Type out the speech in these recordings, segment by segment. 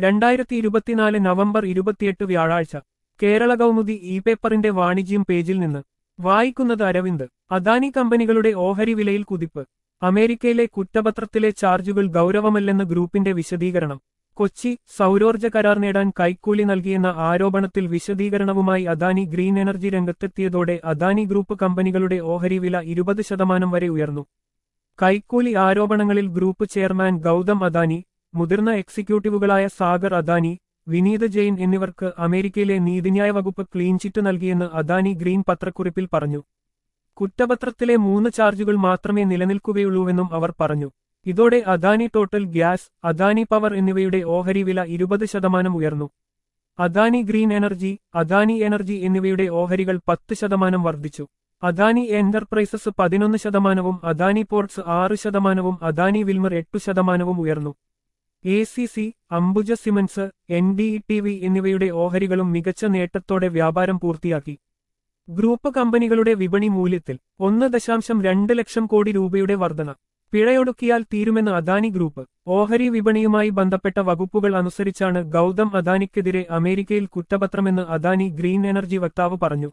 രണ്ടായിരത്തി ഇരുപത്തിനാല് നവംബർ ഇരുപത്തിയെട്ട് വ്യാഴാഴ്ച കേരള കൗമുദി ഇ പേപ്പറിന്റെ വാണിജ്യം പേജിൽ നിന്ന് വായിക്കുന്നത് അരവിന്ദ് അദാനി കമ്പനികളുടെ ഓഹരി വിലയിൽ കുതിപ്പ് അമേരിക്കയിലെ കുറ്റപത്രത്തിലെ ചാർജുകൾ ഗൗരവമല്ലെന്ന് ഗ്രൂപ്പിന്റെ വിശദീകരണം കൊച്ചി സൗരോർജ്ജ കരാർ നേടാൻ കൈക്കൂലി നൽകിയെന്ന ആരോപണത്തിൽ വിശദീകരണവുമായി അദാനി ഗ്രീൻ എനർജി രംഗത്തെത്തിയതോടെ അദാനി ഗ്രൂപ്പ് കമ്പനികളുടെ ഓഹരി വില ഇരുപത് ശതമാനം വരെ ഉയർന്നു കൈക്കൂലി ആരോപണങ്ങളിൽ ഗ്രൂപ്പ് ചെയർമാൻ ഗൗതം അദാനി മുതിർന്ന എക്സിക്യൂട്ടീവുകളായ സാഗർ അദാനി വിനീത് ജെയിൻ എന്നിവർക്ക് അമേരിക്കയിലെ നീതിന്യായ വകുപ്പ് ക്ലീൻ ചിറ്റ് നൽകിയെന്ന് അദാനി ഗ്രീൻ പത്രക്കുറിപ്പിൽ പറഞ്ഞു കുറ്റപത്രത്തിലെ മൂന്ന് ചാർജുകൾ മാത്രമേ നിലനിൽക്കുകയുള്ളൂവെന്നും അവർ പറഞ്ഞു ഇതോടെ Adani total gas Adani power എന്നിവയുടെ ഓഹരി വില ഇരുപത് ശതമാനം ഉയർന്നു Adani green energy Adani energy എന്നിവയുടെ ഓഹരികൾ പത്ത് ശതമാനം വർദ്ധിച്ചു അദാനി എന്റർപ്രൈസസ് പതിനൊന്ന് ശതമാനവും അദാനി പോർട്സ് ആറ് ശതമാനവും അദാനി വിൽമർ എട്ടു ശതമാനവും ഉയർന്നു A C C Ambuja cements N D T V എന്നിവയുടെ ഓഹരികളും മികച്ച നേട്ടത്തോടെ വ്യാപാരം പൂർത്തിയാക്കി ഗ്രൂപ്പ് കമ്പനികളുടെ വിപണി മൂല്യത്തിൽ ഒന്ന് ദശാംശം രണ്ട് ലക്ഷം കോടി രൂപയുടെ വർധന പിഴയൊടുക്കിയാൽ തീരുമെന്ന് അദാനി ഗ്രൂപ്പ് ഓഹരി വിപണിയുമായി ബന്ധപ്പെട്ട വകുപ്പുകൾ അനുസരിച്ചാണ് ഗൗതം അദാനിക്കെതിരെ അമേരിക്കയിൽ കുറ്റപത്രമെന്ന് അദാനി ഗ്രീൻ എനർജി വക്താവ് പറഞ്ഞു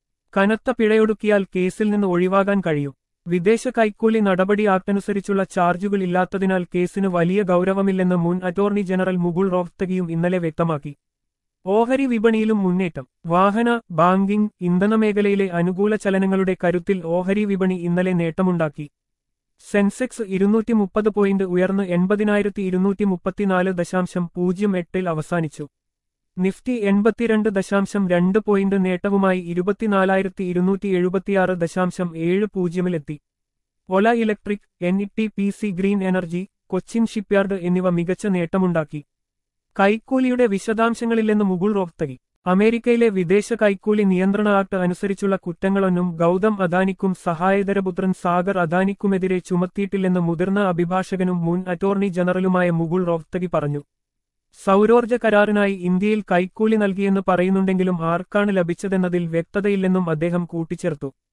കനത്ത പിഴയൊടുക്കിയാൽ കേസിൽ നിന്ന് ഒഴിവാകാൻ കഴിയും വിദേശ കൈക്കൂലി നടപടി ആക്ടനുസരിച്ചുള്ള ചാർജുകൾ ഇല്ലാത്തതിനാൽ കേസിന് വലിയ ഗൗരവമില്ലെന്ന് മുൻ അറ്റോർണി ജനറൽ മുകുൾ റോഹ്തഗിയും ഇന്നലെ വ്യക്തമാക്കി ഓഹരി വിപണിയിലും മുന്നേറ്റം വാഹന ബാങ്കിംഗ് ഇന്ധന മേഖലയിലെ അനുകൂല ചലനങ്ങളുടെ കരുത്തിൽ ഓഹരി വിപണി ഇന്നലെ നേട്ടമുണ്ടാക്കി സെൻസെക്സ് ഇരുന്നൂറ്റി മുപ്പത് പോയിന്റ് ഉയർന്ന് എൺപതിനായിരത്തി ഇരുന്നൂറ്റി മുപ്പത്തിനാല് ദശാംശം പൂജ്യം എട്ടിൽ അവസാനിച്ചു നിഫ്റ്റി എൺപത്തിരണ്ട് ദശാംശം രണ്ട് പോയിന്റ് നേട്ടവുമായി ഇരുപത്തിനാലായിരത്തി ഇരുന്നൂറ്റി എഴുപത്തിയാറ് ദശാംശം ഏഴ് പൂജ്യമിലെത്തി Ola electric N T P C green energy Cochin shipyard എന്നിവ മികച്ച നേട്ടമുണ്ടാക്കി കൈക്കൂലിയുടെ വിശദാംശങ്ങളില്ലെന്ന് മുകുൾ റോഹ്തഗി അമേരിക്കയിലെ വിദേശ കൈക്കൂലി നിയന്ത്രണ ആക്ട് അനുസരിച്ചുള്ള കുറ്റങ്ങളൊന്നും ഗൗതം അദാനിക്കും സഹായധരപുത്രൻ സാഗർ അദാനിക്കുമെതിരെ ചുമത്തിയിട്ടില്ലെന്ന് മുതിർന്ന അഭിഭാഷകനും മുൻ അറ്റോർണി ജനറലുമായ മുകുൾ റോഹ്തഗി പറഞ്ഞു സൗരോർജ്ജ കരാറിനായി ഇന്ത്യയിൽ കൈക്കൂലി നൽകിയെന്ന് പറയുന്നുണ്ടെങ്കിലും ആർക്കാണ് ലഭിച്ചതെന്നതിൽ വ്യക്തതയില്ലെന്നും അദ്ദേഹം കൂട്ടിച്ചേർത്തു